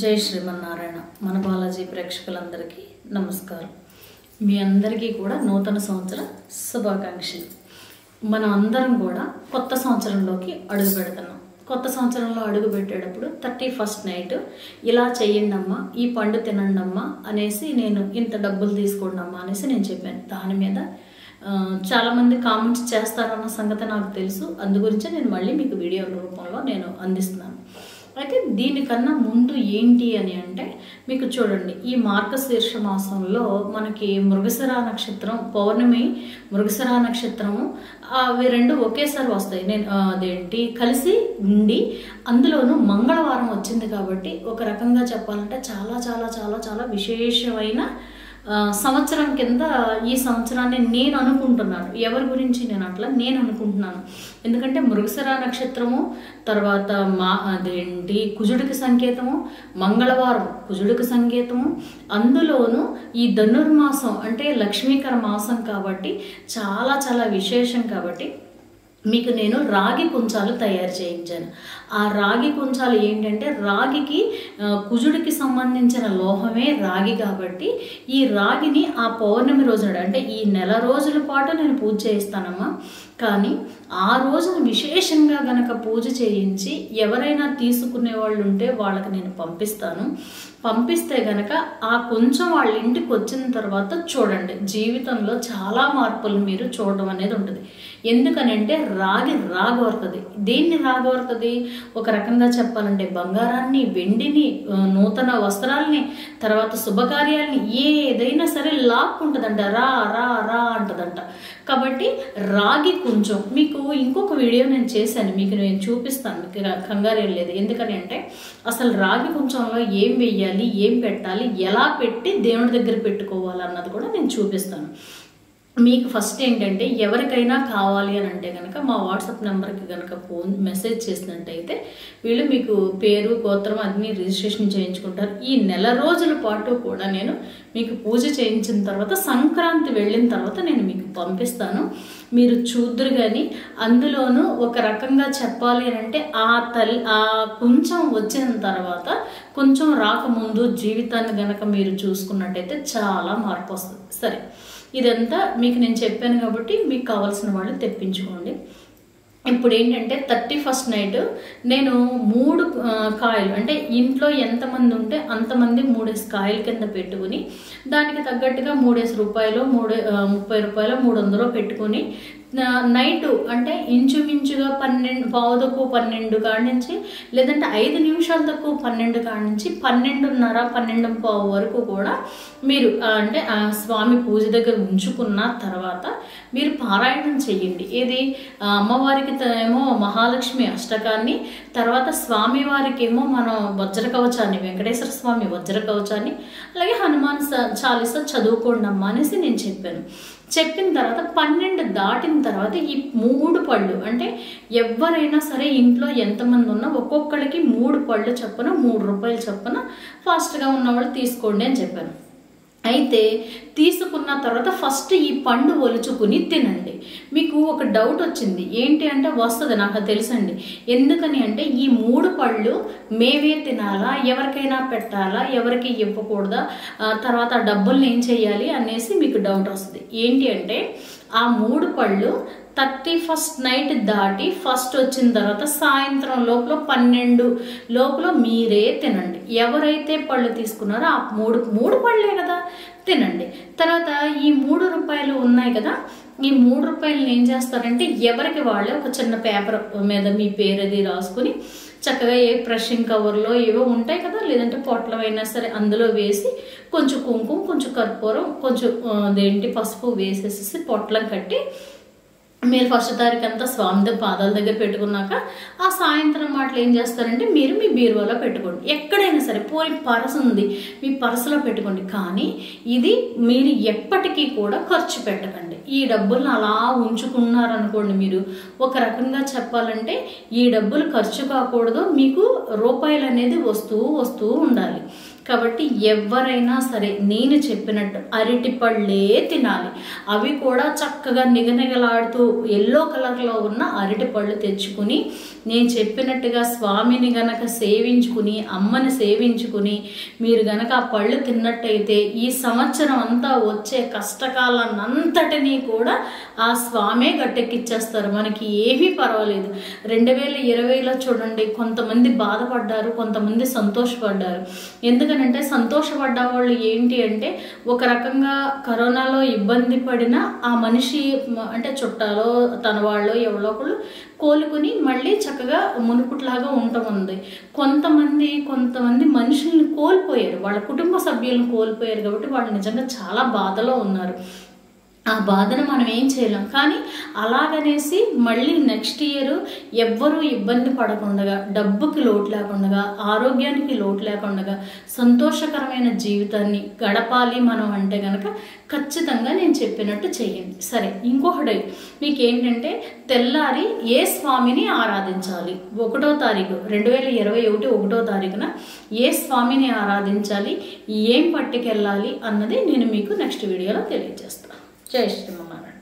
జై శ్రీమన్నారాయణ మన బాలాజీ ప్రేక్షకులందరికీ నమస్కారం మీ అందరికీ కూడా నూతన సంవత్సర శుభాకాంక్షలు మనం అందరం కూడా కొత్త సంవత్సరంలోకి అడుగు పెడుతున్నాం కొత్త సంవత్సరంలో అడుగు పెట్టేటప్పుడు థర్టీ ఫస్ట్ నైట్ ఇలా చెయ్యండి అమ్మా ఈ పండు తినండి అమ్మా అనేసి నేను ఇంత డబ్బులు తీసుకోండి అమ్మా అనేసి నేను చెప్పాను దాని మీద ఆ, చాలామంది కామెంట్స్ చేస్తారన్న సంగతి నాకు తెలుసు అందు గురించే నేను మళ్ళీ మీకు వీడియో రూపంలో నేను అందిస్తున్నాను అయితే దీనికన్నా ముందు ఏంటి అని అంటే మీకు చూడండి ఈ మార్గశీర్ష మాసంలో మనకి మృగశిర నక్షత్రం పౌర్ణమి మృగశిర నక్షత్రము అవి రెండు ఒకేసారి వస్తాయి నేను ఆ, అదేంటి కలిసి ఉండి అందులోనూ మంగళవారం వచ్చింది కాబట్టి ఒక రకంగా చెప్పాలంటే చాలా చాలా చాలా చాలా విశేషమైన ఆ, సంవత్సరం కింద ఈ సంవత్సరాన్ని నేను అనుకుంటున్నాను ఎవరి గురించి నేను అట్లా నేను అనుకుంటున్నాను ఎందుకంటే మృగశిర నక్షత్రము తర్వాత మా అదేంటి కుజుడికి సంకేతము మంగళవారం కుజుడికి సంకేతము అందులోనూ ఈ ధనుర్మాసం అంటే లక్ష్మీకర మాసం కాబట్టి చాలా చాలా విశేషం కాబట్టి మీకు నేను రాగి కుంచాలు తయారు చేయించాను ఆ రాగి కుంచాలు ఏంటంటే రాగికి ఆ, కుజుడికి సంబంధించిన లోహమే రాగి కాబట్టి ఈ రాగిని ఆ పౌర్ణమి రోజున అంటే ఈ నెల రోజుల పాటు నేను పూజ చేయిస్తానమ్మా కానీ ఆ రోజున విశేషంగా గనక పూజ చేయించి ఎవరైనా తీసుకునే వాళ్ళు ఉంటే వాళ్ళకి నేను పంపిస్తాను పంపిస్తే గనక ఆ కొంచెం వాళ్ళ ఇంటికి వచ్చిన తర్వాత చూడండి జీవితంలో చాలా మార్పులు మీరు చూడడం అనేది ఉంటుంది ఎందుకనంటే రాగి రాగోరుతుంది దేన్ని రాగోరుతుంది ఒక రకంగా చెప్పాలంటే బంగారాన్ని వెండిని ఆ, నూతన వస్త్రాల్ని తర్వాత శుభకార్యాలని ఏదైనా సరే లాక్కుంటుందంట రా రా రా అంటదంట కాబట్టి రాగి కొంచెం మీకు ఇంకొక వీడియో నేను చేశాను మీకు నేను చూపిస్తాను మీకు రా- కంగారు ఏం లేదు ఎందుకని అంటే అసలు రాగి కొంచెంలో ఏం వెయ్యాలి ఏం పెట్టాలి ఎలా పెట్టి దేవుడి దగ్గర పెట్టుకోవాలి అన్నది కూడా నేను చూపిస్తాను మీకు ఫస్ట్ ఏంటంటే ఎవరికైనా కావాలి అని అంటే కనుక మా వాట్సాప్ నెంబర్కి కనుక ఫోన్ మెసేజ్ చేసినట్టయితే వీళ్ళు మీకు పేరు గోత్రం అన్ని రిజిస్ట్రేషన్ చేయించుకుంటారు ఈ నెల రోజుల పాటు కూడా నేను మీకు పూజ చేయించిన తర్వాత సంక్రాంతి వెళ్ళిన తర్వాత నేను మీకు పంపిస్తాను మీరు చూద్దరు కానీ అందులోనూ ఒక రకంగా చెప్పాలి అని అంటే ఆ తల్లి ఆ కొంచెం వచ్చిన తర్వాత కొంచెం రాకముందు జీవితాన్ని గనక మీరు చూసుకున్నట్టయితే చాలా మార్పు వస్తుంది సరే ఇదంతా మీకు నేను చెప్పాను కాబట్టి మీకు కావాల్సిన వాళ్ళు తెప్పించుకోండి ఇప్పుడు ఏంటంటే థర్టీ ఫస్ట్ నైట్ నేను మూడు ఆ, కాయలు అంటే ఇంట్లో ఎంతమంది ఉంటే అంతమంది మూడేసి కాయల కింద పెట్టుకుని దానికి తగ్గట్టుగా మూడేసి రూపాయలు మూడు ఆ, ముప్పై రూపాయలు మూడు వందలు పెట్టుకుని నైట్ అంటే ఇంచుమించుగా పన్నెండు పావుదకు పన్నెండు కాడ నుంచి లేదంటే ఐదు నిమిషాల తక్కువ పన్నెండు కాడ నుంచి పన్నెండున్నర పన్నెండు పావు వరకు కూడా మీరు ఆ, అంటే ఆ స్వామి పూజ దగ్గర ఉంచుకున్న తర్వాత మీరు పారాయణం చెయ్యండి ఏది ఆ, అమ్మవారికి త- ఏమో మహాలక్ష్మి అష్టకాన్ని తర్వాత స్వామి వారికి ఏమో మనం వజ్ర కవచాన్ని వెంకటేశ్వర స్వామి వజ్ర కవచాన్ని అలాగే హనుమాన్ స- చాలీసా చదువుకోండి అమ్మా అనేసి నేను చెప్పాను చెప్పిన తర్వాత పన్నెండు దాటిన తర్వాత ఈ మూడు పళ్ళు అంటే ఎవరైనా సరే ఇంట్లో ఎంతమంది ఉన్నా ఒక్కొక్కరికి మూడు పళ్ళు చొప్పున మూడు రూపాయలు చొప్పున ఫాస్ట్గా ఉన్నవాళ్ళు తీసుకోండి అని చెప్పాను అయితే తీసుకున్న తర్వాత ఫస్ట్ ఈ పండు ఒలుచుకుని తినండి మీకు ఒక డౌట్ వచ్చింది ఏంటి అంటే వస్తుంది నాకు అది తెలుసండి ఎందుకని అంటే ఈ మూడు పళ్ళు మేమే తినాలా ఎవరికైనా పెట్టాలా ఎవరికి ఇవ్వకూడదా ఆ తర్వాత ఆ డబ్బుల్ని ఏం చేయాలి అనేసి మీకు డౌట్ వస్తుంది ఏంటి అంటే ఆ మూడు పళ్ళు థర్టీ ఫస్ట్ నైట్ దాటి ఫస్ట్ వచ్చిన తర్వాత సాయంత్రం లోపల పన్నెండు లోపల మీరే తినండి ఎవరైతే పళ్ళు తీసుకున్నారో ఆ మూడు మూడు పళ్ళే కదా తినండి తర్వాత ఈ మూడు రూపాయలు ఉన్నాయి కదా ఈ మూడు రూపాయలు ఏం చేస్తారంటే ఎవరికి వాళ్ళే ఒక చిన్న పేపర్ మీద మీ పేరు అది రాసుకుని చక్కగా ఏ బ్రషింగ్ కవర్లో ఏవో ఉంటాయి కదా లేదంటే పొట్లం అయినా సరే అందులో వేసి కొంచెం కుంకుమ కొంచెం కర్పూరం కొంచెం ఆ, అదేంటి పసుపు వేసేసి పొట్లం కట్టి మీరు ఫస్ట్ తారీఖు అంతా స్వామి దగ్గర పాదాల దగ్గర పెట్టుకున్నాక ఆ సాయంత్రం మాటలు ఏం చేస్తారంటే మీరు మీ బీరువాలో పెట్టుకోండి ఎక్కడైనా సరే పోయి పర్స్ ఉంది మీ పర్సులో పెట్టుకోండి కానీ ఇది మీరు ఎప్పటికీ కూడా ఖర్చు పెట్టకండి ఈ డబ్బులను అలా ఉంచుకున్నారనుకోండి మీరు ఒక రకంగా చెప్పాలంటే ఈ డబ్బులు ఖర్చు కాకూడదు మీకు రూపాయలు అనేది వస్తూ వస్తూ ఉండాలి కాబట్టి ఎవరైనా సరే నేను చెప్పినట్టు అరటి పళ్ళే తినాలి అవి కూడా చక్కగా నిగనిగలాడుతూ ఎల్లో కలర్లో ఉన్న అరటి పళ్ళు తెచ్చుకుని నేను చెప్పినట్టుగా స్వామిని గనక సేవించుకుని అమ్మని సేవించుకుని మీరు గనక ఆ పళ్ళు తిన్నట్టయితే ఈ సంవత్సరం అంతా వచ్చే కష్టకాలన్నంతటినీ కూడా ఆ స్వామే గట్టెక్కిచ్చేస్తారు మనకి ఏమీ పర్వాలేదు రెండు వేల ఇరవైలో చూడండి కొంతమంది బాధపడ్డారు కొంతమంది సంతోషపడ్డారు ఎందుకనంటే సంతోషపడ్డ వాళ్ళు ఏంటి అంటే ఒక రకంగా కరోనాలో ఇబ్బంది పడిన ఆ మనిషి మ- అంటే చుట్టాలో తన వాళ్ళు ఎవరో ఒకళ్ళు కోలుకుని మళ్ళీ చక్కగా మునుపుట్లాగా ఉండటం ఉంది కొంతమంది కొంతమంది మనుషుల్ని కోల్పోయారు వాళ్ళ కుటుంబ సభ్యులను కోల్పోయారు కాబట్టి వాళ్ళు నిజంగా చాలా బాధలో ఉన్నారు ఆ బాధను మనం ఏం చేయలేం కానీ అలాగనేసి మళ్ళీ నెక్స్ట్ ఇయర్ ఎవ్వరూ ఇబ్బంది పడకుండా డబ్బుకి లోటు లేకుండా ఆరోగ్యానికి లోటు లేకుండా సంతోషకరమైన జీవితాన్ని గడపాలి మనం అంటే కనుక ఖచ్చితంగా నేను చెప్పినట్టు చేయండి సరే ఇంకొకటి మీకు ఏంటంటే తెల్లారి ఏ స్వామిని ఆరాధించాలి ఒకటో తారీఖు రెండు వేల ఇరవై ఒకటి ఒకటో తారీఖున ఏ స్వామిని ఆరాధించాలి ఏం పట్టుకెళ్ళాలి అన్నది నేను మీకు నెక్స్ట్ వీడియోలో తెలియజేస్తాను జై శ్రీమన్నారాయణ